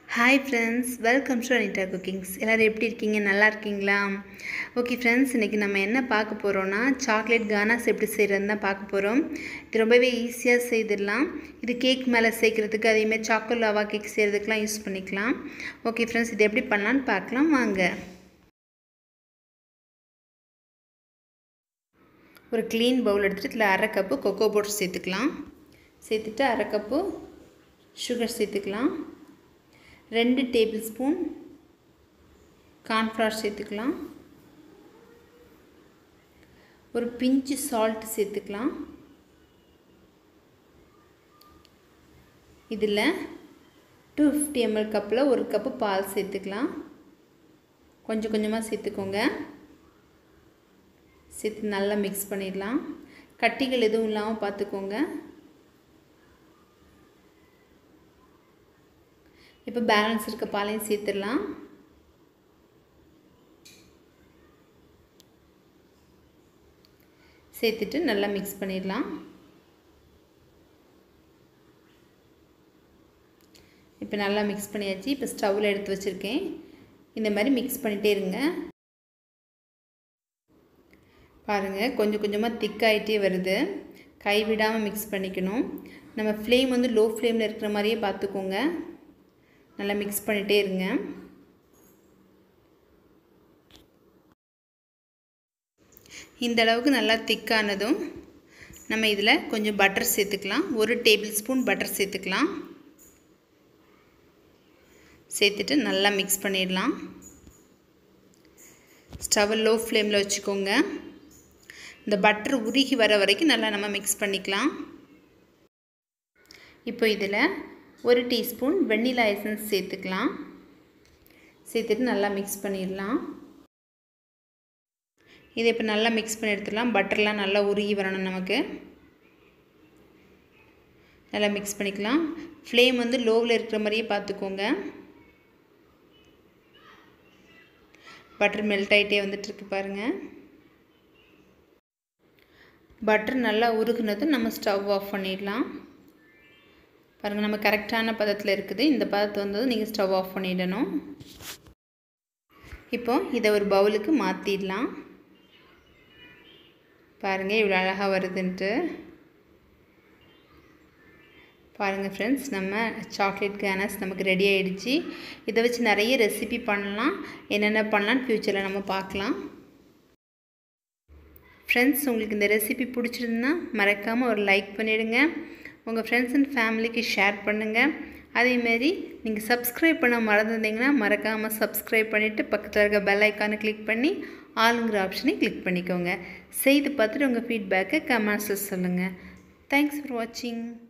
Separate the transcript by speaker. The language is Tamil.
Speaker 1: hi friends welcome to Anitha cookings எல்லோரும் எப்படி இருக்கீங்க நல்லா இருக்கீங்களா ஓகே ஃப்ரெண்ட்ஸ் இன்றைக்கி நம்ம என்ன பார்க்க போகிறோன்னா சாக்லேட் கானாஸ் எப்படி செய்கிறதுன்னு தான் பார்க்க போகிறோம் இது ரொம்பவே ஈஸியாக செய்திடலாம் இது கேக் மேலே சேர்க்குறதுக்கு அதேமாதிரி சாக்கோ லவா கேக் செய்கிறதுக்கெலாம் யூஸ் பண்ணிக்கலாம் ஓகே ஃப்ரெண்ட்ஸ் இது எப்படி பண்ணலான்னு பார்க்கலாம் வாங்க ஒரு க்ளீன் பவுல் எடுத்துகிட்டு இதில் அரை கப்பு கொக்கோ பவுடர் சேர்த்துக்கலாம் சேர்த்துட்டு அரை கப்பு சுகர் சேர்த்துக்கலாம் ரெண்டு டேபிள் ஸ்பூன் கார்ன்ஃப்ளவர் சேர்த்துக்கலாம் ஒரு பிஞ்சு சால்ட் சேர்த்துக்கலாம் இதில் டூ ஃபிஃப்டி எம்எல் கப்பில் ஒரு கப்பு பால் சேர்த்துக்கலாம் கொஞ்சம் கொஞ்சமாக சேர்த்துக்கோங்க சேர்த்து நல்லா மிக்ஸ் பண்ணிடலாம் கட்டிகள் எதுவும் இல்லாமல் பார்த்துக்கோங்க இப்போ பேலன்ஸ் இருக்க பாலையும் சேர்த்துடலாம் சேர்த்துட்டு நல்லா மிக்ஸ் பண்ணிடலாம் இப்போ நல்லா மிக்ஸ் பண்ணியாச்சு இப்போ ஸ்டவ்வில் எடுத்து வச்சுருக்கேன் இந்த மாதிரி மிக்ஸ் பண்ணிகிட்டே இருங்க பாருங்கள் கொஞ்சம் கொஞ்சமாக திக்காயிட்டே வருது கைவிடாமல் மிக்ஸ் பண்ணிக்கணும் நம்ம ஃப்ளேம் வந்து லோ ஃப்ளேமில் இருக்கிற மாதிரியே பார்த்துக்கோங்க நல்லா மிக்ஸ் பண்ணிகிட்டே இருங்க இந்த அளவுக்கு நல்லா திக்கானதும் நம்ம இதில் கொஞ்சம் பட்டர் சேர்த்துக்கலாம் ஒரு டேபிள் ஸ்பூன் பட்டர் சேர்த்துக்கலாம் சேர்த்துட்டு நல்லா மிக்ஸ் பண்ணிடலாம் ஸ்டவ் லோ ஃப்ளேமில் வச்சுக்கோங்க இந்த பட்டர் உருகி வர வரைக்கும் நல்லா நம்ம மிக்ஸ் பண்ணிக்கலாம் இப்போ இதில் ஒரு டீஸ்பூன் வெண்ணிலா எசன்ஸ் சேர்த்துக்கலாம் சேர்த்துட்டு நல்லா மிக்ஸ் பண்ணிடலாம் இதை இப்போ நல்லா மிக்ஸ் பண்ணி எடுத்துடலாம் பட்டர்லாம் நல்லா உருகி வரணும் நமக்கு நல்லா மிக்ஸ் பண்ணிக்கலாம் ஃப்ளேம் வந்து லோவில் இருக்கிற மாதிரியே பார்த்துக்கோங்க பட்டர் மெல்ட் ஆகிட்டே வந்துட்டுருக்கு பாருங்கள் பட்டர் நல்லா உருகுனதும் நம்ம ஸ்டவ் ஆஃப் பண்ணிடலாம் பாருங்கள் நம்ம கரெக்டான பதத்தில் இருக்குது இந்த பதத்தை வந்தது நீங்கள் ஸ்டவ் ஆஃப் பண்ணிடணும் இப்போ இதை ஒரு பவுலுக்கு மாற்றிடலாம் பாருங்கள் இவ்வளோ அழகாக வருதுன்ட்டு பாருங்கள் ஃப்ரெண்ட்ஸ் நம்ம சாக்லேட் கேனஸ் நமக்கு ரெடி ஆகிடுச்சு இதை வச்சு நிறைய ரெசிபி பண்ணலாம் என்னென்ன பண்ணலான்னு ஃப்யூச்சரில் நம்ம பார்க்கலாம் ஃப்ரெண்ட்ஸ் உங்களுக்கு இந்த ரெசிபி பிடிச்சிருந்தா மறக்காமல் ஒரு லைக் பண்ணிவிடுங்க உங்கள் ஃப்ரெண்ட்ஸ் அண்ட் ஃபேமிலிக்கு ஷேர் பண்ணுங்கள் அதேமாரி நீங்கள் சப்ஸ்கிரைப் பண்ண மறந்துருந்தீங்கன்னா மறக்காமல் சப்ஸ்கிரைப் பண்ணிவிட்டு பக்கத்தில் இருக்க பெல் ஐக்கானை கிளிக் பண்ணி ஆளுங்கிற ஆப்ஷனை கிளிக் பண்ணிக்கோங்க செய்து பார்த்துட்டு உங்கள் ஃபீட்பேக்கை கமெண்ட்ஸில் சொல்லுங்கள் தேங்க்ஸ் ஃபார் வாட்சிங்